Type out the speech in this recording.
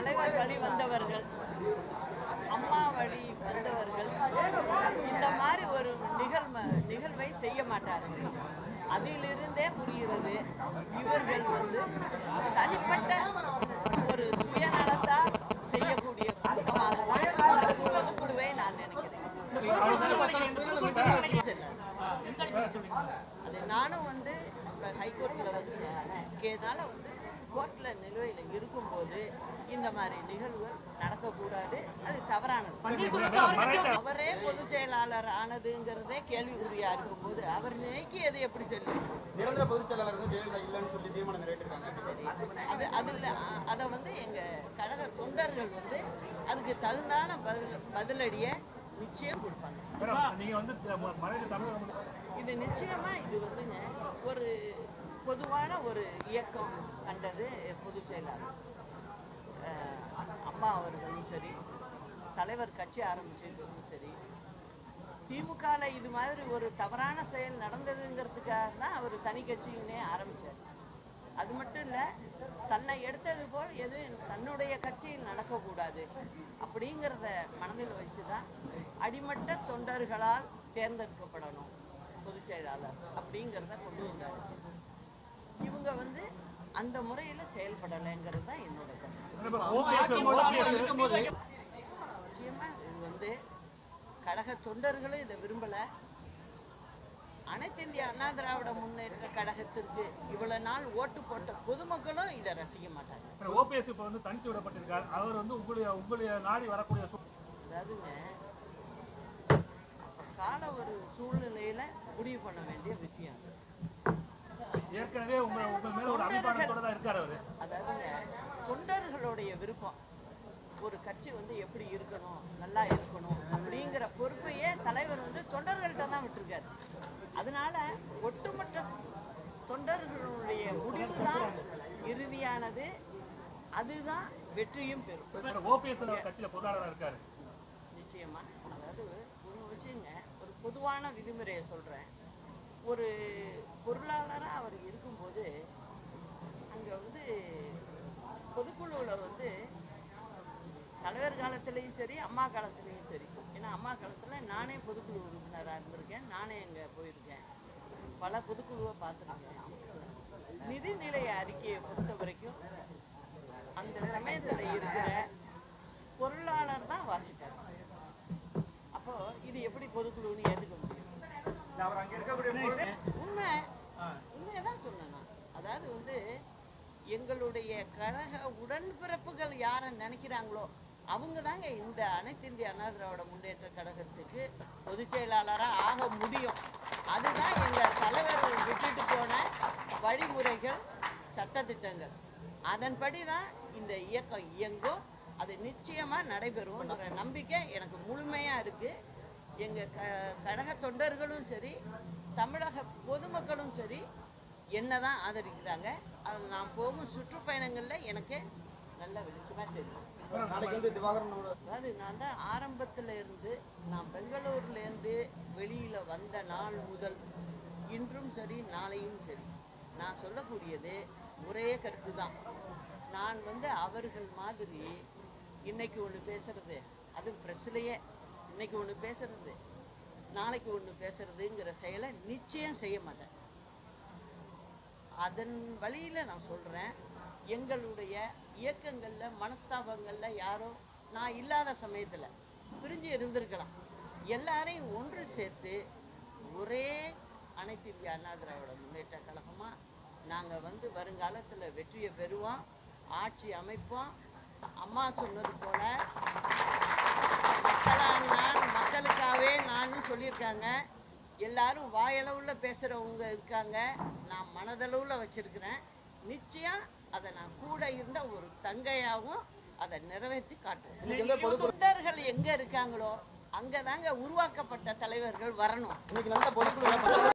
தலைவர் வழி வந்தவர்கள் அம்மா வழி வந்தவர்கள் இந்த மாதிரி ஒரு நிகழ்ம நிகழ்வை செய்ய மாட்டார்கள் அதிலிருந்தே புரிகிறது இவர்கள் வந்து தனிப்பட்ட ஒரு சுயநலத்தால் செய்யக்கூடிய கூட்டமாக தான் இந்த பொதுக்குழுவை நான் நினைக்கிறேன் அது நானும் வந்து இப்போ ஹைகோர்ட்டில் வந்து கேஸால வந்து கோர்ட்டில் நிலுவையில் இருக்கும்போது இந்த மாதிரி நிகழ்வுகள் நடக்கக்கூடாது அது தவறானது அவரே பொதுச் செயலாளர் ஆனதுங்கிறதே கேள்விக்குறியா இருக்கும்போது அவர் நீக்கியது எப்படி சொல்லுங்க நிரந்தர பொதுச் செயலாளர் வந்து ஜெயலலிதா இல்லைன்னு சொல்லி தீர்மானம் நிறைவேற்றிருக்காங்க சரி அது அதில் அதை வந்து எங்கள் கழக தொண்டர்கள் வந்து அதுக்கு தகுந்தான பதில் பதிலடியை நிச்சயம் கொடுப்பாங்க மேடம் நீங்க வந்து ம- மறைந்த தமிழக முதல் இது நிச்சயமா இது வந்துங்க ஒரு பொதுவான ஒரு இயக்கம் கண்டது பொதுச் செயலாளர் அஹ் அம்மா அவர்களும் சரி தலைவர் கட்சி ஆரம்பிச்சதும் சரி திமுகல இது மாதிரி ஒரு தவறான செயல் நடந்ததுங்கிறதுக்காக தான் அவர் தனி கட்சியினே ஆரம்பிச்சார் அது மட்டும் இல்லை தன்னை எடுத்தது போல் எது தன்னுடைய கட்சியில் நடக்கக்கூடாது அப்படிங்கிறத மனதில் வச்சு தான் அடிமட்ட தொண்டர்களால் தேர்ந்தெடுக்கப்படணும் பொதுச் செயலாளர் அப்படிங்கிறத கொண்டு வந்தார் இவங்க வந்து அந்த முறையில் செயல்படலைங்கிறது தான் என்னோட கருத்து ஓபிஎஸ் ஓபிஎஸ் நிச்சயமா இது வந்து கழக தொண்டர்களும் இதை விரும்பல அனைத்து இந்திய அண்ணா திராவிட முன்னேற்ற கழகத்திற்கு இவ்வளவு நாள் ஓட்டு போட்ட பொதுமக்களும் இதை ரசிக்க மாட்டாங்க ஓபிஎஸ் இப்ப வந்து தனிச்சு விடப்பட்டிருக்கார் அவர் வந்து உங்களுடைய உங்களுடைய நாடி வரக்கூடிய சூ- அதாவதுங்க அப்ப கால ஒரு சூழ்நிலையில முடிவு பண்ண வேண்டிய விஷயம் அது. ஏற்கனவே உங்க உங்க மேல ஒரு அபிமானத்தோட தான் இருக்காரு அவரு அதாவதுங்க தொண்டர்களுடைய விருப்பம் ஒரு கட்சி வந்து எப்படி இருக்கணும் நல்லா இருக்கணும் அப்படிங்கிற பொறுப்பையே தலைவர் வந்து தொண்டர்கள்ட்ட தான் விட்டுருக்காரு அதனால ஒட்டுமொத்த தொண்டர்களுடைய முடிவு தான் இறுதியானது அதுதான் வெற்றியும் பெறும் ஓபிஎஸ் கட்சியில பொருளாளராக இருக்காரு நிச்சயமா அதாவது ஒன்று வச்சுங்க ஒரு பொதுவான விதிமுறையை சொல்கிறேன் ஒரு பொருளாளராக அவர் இருக்கும்போது அங்கே வந்து பொதுக்குழுவில் வந்து தலைவர் காலத்துலேயும் சரி அம்மா காலத்துலேயும் சரி ஏன்னா அம்மா காலத்தில் நானே பொதுக்குழு உறுப்பினராக இருந்திருக்கேன் நானே அங்கே போயிருக்கேன் பல பொதுக்குழுவை பார்த்துருக்கேன் நிதிநிலை அறிக்கையை பொறுத்த வரைக்கும் அந்த சமயத்தில் இருக்கிற பொருளாளர் தான் வாசிப்பார் அப்போ இது எப்படி பொதுக்குழுன்னு ஏற்றுக்க முடியும் உண்மை உண்மையதான் சொன்னேன் நான் அதாவது வந்து எங்களுடைய கழக உடன்பிறப்புகள் யாரை நினைக்கிறாங்களோ அவங்க தாங்க இந்த அனைத்து இந்திய அண்ணா திராவிட முன்னேற்ற கழகத்துக்கு பொதுச் செயலாளராக ஆக முடியும் அதுதான் எங்கள் தலைவர் விட்டுட்டு போன வழிமுறைகள் சட்டத்திட்டங்கள் அதன்படி தான் இந்த இயக்கம் இயங்கும் அது நிச்சயமாக நடைபெறும்ன்ற நம்பிக்கை எனக்கு முழுமையாக இருக்குது எங்கள் க கழக தொண்டர்களும் சரி தமிழக பொதுமக்களும் சரி என்ன தான் ஆதரிக்கிறாங்க அது நான் போகும் சுற்றுப்பயணங்களில் எனக்கு நல்ல வெளிச்சமாக தெரியும் நாளைக்கு வந்து திவாகரனோட அதாவது நான் தான் ஆரம்பத்தில் இருந்து நான் பெங்களூர்லேருந்து வெளியில் வந்த நாள் முதல் இன்றும் சரி நாளையும் சரி நான் சொல்லக்கூடியது ஒரே கருத்து தான் நான் வந்து அவர்கள் மாதிரி இன்னைக்கு ஒன்று பேசுறது அது ப்ரெஸ்லையே இன்னைக்கு ஒன்று பேசுறது நாளைக்கு ஒன்று பேசுறதுங்கிற செயலை நிச்சயம் செய்ய மாட்டேன் அதன் வழியில் நான் சொல்கிறேன் எங்களுடைய இயக்கங்களில் மனஸ்தாபங்களில் யாரோ நான் இல்லாத சமயத்தில் பிரிஞ்சு இருந்திருக்கலாம் எல்லாரையும் ஒன்று சேர்த்து ஒரே அனைத்து இந்திய அண்ணா திராவிட முன்னேற்ற கழகமாக நாங்கள் வந்து வருங்காலத்தில் வெற்றியை பெறுவோம் ஆட்சி அமைப்போம் அம்மா சொன்னது போல மக்களால் நான் மக்களுக்காகவே நான் சொல்லியிருக்காங்க எல்லாரும் வாயளவுல பேசுறவங்க இருக்காங்க நான் மனதளவுல வச்சிருக்கிறேன் நிச்சயம் அதை நான் கூட இருந்த ஒரு தங்கையாகவும் அதை நிறைவேற்றி காட்டுவேன் தொண்டர்கள் எங்க இருக்காங்களோ அங்கதாங்க உருவாக்கப்பட்ட தலைவர்கள் வரணும் இன்னைக்கு நடந்த பொதுக்குழு